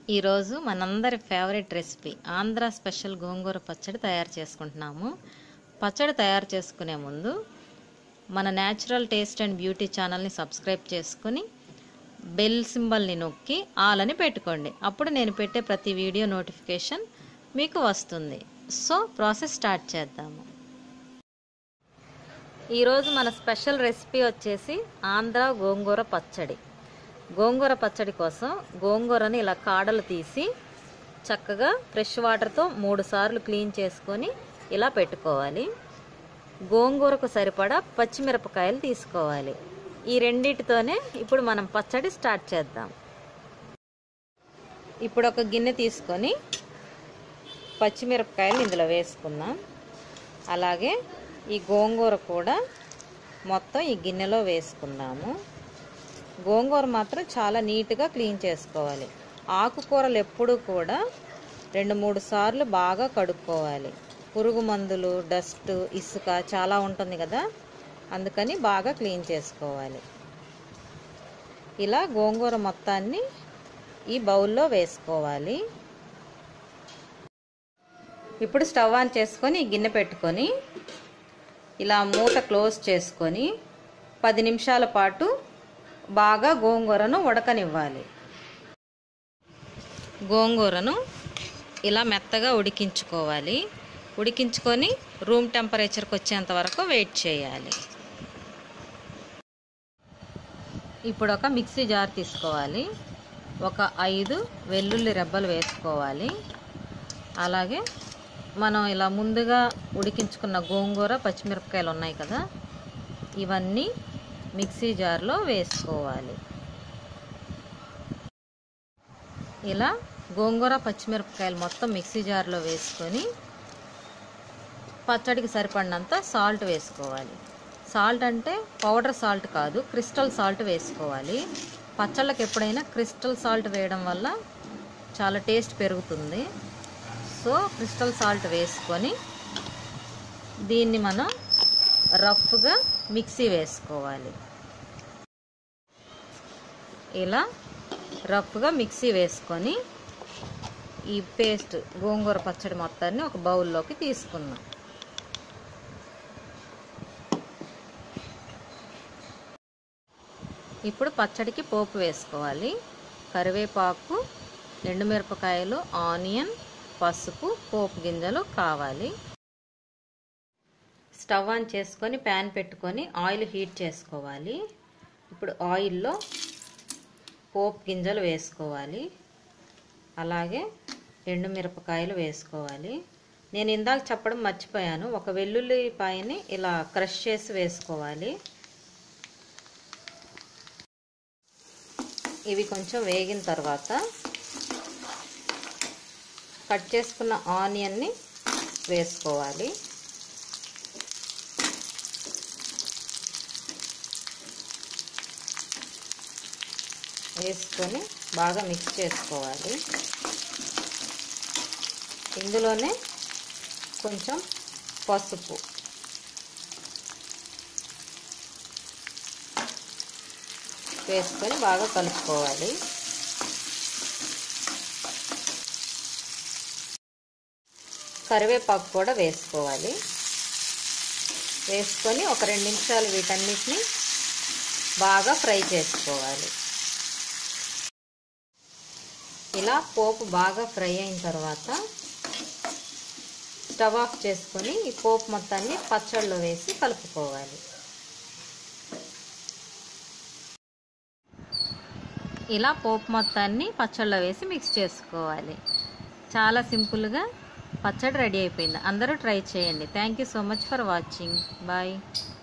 ఈరోజు మనందరి favourite recipe Andhra special గోంగూర పచ్చడి తయారు చేసుకుంటున్నాము పచ్చడి తయారు చేసుకునే ముందు మన న్యాచురల్ టేస్ట్ అండ్ బ్యూటీ ఛానల్ని సబ్స్క్రైబ్ చేసుకుని బెల్ సింబల్ని నొక్కి ఆల్ అని పెట్టుకోండి అప్పుడు నేను పెట్టే ప్రతి వీడియో నోటిఫికేషన్ మీకు వస్తుంది సో ప్రాసెస్ స్టార్ట్ చేద్దాము ఈరోజు మన స్పెషల్ రెసిపీ వచ్చేసి ఆంధ్ర గోంగూర పచ్చడి గోంగూర పచ్చడి కోసం గోంగూరని ఇలా కాడలు తీసి చక్కగా ఫ్రెష్ వాటర్తో మూడు సార్లు క్లీన్ చేసుకొని ఇలా పెట్టుకోవాలి గోంగూరకు సరిపడా పచ్చిమిరపకాయలు తీసుకోవాలి ఈ రెండిటితోనే ఇప్పుడు మనం పచ్చడి స్టార్ట్ చేద్దాం ఇప్పుడు ఒక గిన్నె తీసుకొని పచ్చిమిరపకాయలు ఇందులో వేసుకుందాం అలాగే ఈ గోంగూర కూడా మొత్తం ఈ గిన్నెలో వేసుకుందాము గోంగూర మాత్రం చాలా నీట్గా క్లీన్ చేసుకోవాలి ఆకుకూరలు ఎప్పుడూ కూడా రెండు మూడు సార్లు బాగా కడుక్కోవాలి పురుగు మందులు డస్ట్ ఇసుక చాలా ఉంటుంది కదా అందుకని బాగా క్లీన్ చేసుకోవాలి ఇలా గోంగూర మొత్తాన్ని ఈ బౌల్లో వేసుకోవాలి ఇప్పుడు స్టవ్ ఆన్ చేసుకొని ఈ గిన్నె పెట్టుకొని ఇలా మూత క్లోజ్ చేసుకొని పది నిమిషాల పాటు బాగా గోంగూరను ఉడకనివ్వాలి గోంగూరను ఇలా మెత్తగా ఉడికించుకోవాలి ఉడికించుకొని రూమ్ టెంపరేచర్కి వచ్చేంత వరకు వెయిట్ చేయాలి ఇప్పుడు ఒక మిక్సీ జార్ తీసుకోవాలి ఒక ఐదు వెల్లుల్లి రెబ్బలు వేసుకోవాలి అలాగే మనం ఇలా ముందుగా ఉడికించుకున్న గోంగూర పచ్చిమిరపకాయలు ఉన్నాయి కదా ఇవన్నీ మిక్సీ జార్లో వేసుకోవాలి ఇలా గోంగూర పచ్చిమిరపకాయలు మొత్తం మిక్సీ జార్లో వేసుకొని పచ్చడికి సరిపడినంత సాల్ట్ వేసుకోవాలి సాల్ట్ అంటే పౌడర్ సాల్ట్ కాదు క్రిస్టల్ సాల్ట్ వేసుకోవాలి పచ్చళ్ళకి ఎప్పుడైనా క్రిస్టల్ సాల్ట్ వేయడం వల్ల చాలా టేస్ట్ పెరుగుతుంది సో క్రిస్టల్ సాల్ట్ వేసుకొని దీన్ని మనం రఫ్గా మిక్సీ వేసుకోవాలి ఇలా రఫ్గా మిక్సీ వేసుకొని ఈ పేస్ట్ గోంగూర పచ్చడి మొత్తాన్ని ఒక బౌల్లోకి తీసుకుందాం ఇప్పుడు పచ్చడికి పోపు వేసుకోవాలి కరివేపాకు ఎండుమిరపకాయలు ఆనియన్ పసుపు పోపు గింజలు కావాలి స్టవ్ ఆన్ చేసుకొని ప్యాన్ పెట్టుకొని ఆయిల్ హీట్ చేసుకోవాలి ఇప్పుడు ఆయిల్లో పోపు గింజలు వేసుకోవాలి అలాగే ఎండుమిరపకాయలు వేసుకోవాలి నేను ఇందాక చెప్పడం మర్చిపోయాను ఒక వెల్లుల్లిపాయని ఇలా క్రష్ చేసి వేసుకోవాలి ఇవి కొంచెం వేగిన తర్వాత కట్ చేసుకున్న ఆనియన్ని వేసుకోవాలి వేసుకొని బాగా మిక్స్ చేసుకోవాలి ఇందులోనే కొంచెం పసుపు వేసుకొని బాగా కలుపుకోవాలి కరివేపాకు కూడా వేసుకోవాలి వేసుకొని ఒక రెండు నిమిషాలు వీటన్నిటిని బాగా ఫ్రై చేసుకోవాలి ఇలా పోపు బాగా ఫ్రై అయిన తర్వాత స్టవ్ ఆఫ్ చేసుకొని ఈ పోపు మొత్తాన్ని పచ్చళ్ళలో వేసి కలుపుకోవాలి ఇలా పోపు మొత్తాన్ని పచ్చళ్ళలో వేసి మిక్స్ చేసుకోవాలి చాలా సింపుల్గా పచ్చడి రెడీ అయిపోయింది అందరూ ట్రై చేయండి thank you so much for watching bye